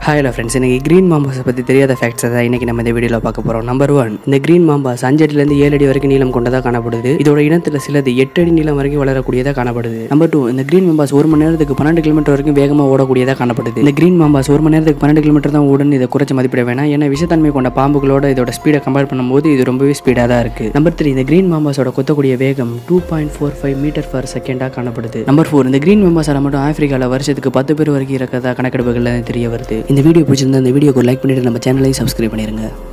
hi hello friends எனக்கு green மாம்பாஸை பற்றி தெரியாத ஃபேக்ட்ஸை தான் இன்றைக்கி நம்ம இந்த வீடியோவில் பார்க்க போகிறோம் நம்பர் ஒன் இந்த க்ரீன் மாம்பாஸ் அஞ்சு அடியிலேருந்து ஏழு அடி வரைக்கும் நீளம் கொண்டதாக காணப்படுது இதோட இனத்தில் சிலது எட்டு அடி நீளம் வரைக்கும் வளரக்கூடியதாக காணப்படுது நம்பர் டூ இந்த க்ரீன் மாம்பாஸ் ஒரு மணி நேரத்துக்கு பன்னெண்டு கிலோமீட்டர் வரைக்கும் வேகமாக ஓடக்கூடியதாக காணப்படுது இந்த க்ரீன் மாம்பாஸ் ஒரு மணி நேரத்துக்கு பன்னெண்டு கிலோமீட்டர் தான் ஓடுன்னு இதை குறைச்சி மதிப்பிட வேணாம் ஏன்னா விஷத்தன்மை கொண்ட பாம்புகளோட இதோட ஸ்பீடை கம்பேர் பண்ணும்போது இது ரொம்பவே ஸ்பீடாக தான் இருக்குது நம்பர் த்ரீ இந்த க்ரீன் மாம்பாஸோட கொத்தக்கூடிய வேகம் two point four five meter per செகண்டாக காணப்படுது நம்பர் ஃபோர் இந்த க்ரீன் மாம்பாஸால் மட்டும் ஆப்பிரிக்காவில் வருஷத்துக்கு பத்து பேர் வரைக்கும் இருக்கிறதா கணக்கெடுப்புகளில் தெரிய வருது இந்த வீடியோ பிடிச்சிருந்தா இந்த வீடியோக்கு லைக் பண்ணிட்டு நம்ம சேனலையும் சப்ஸ்கிரைப் பண்ணிருங்க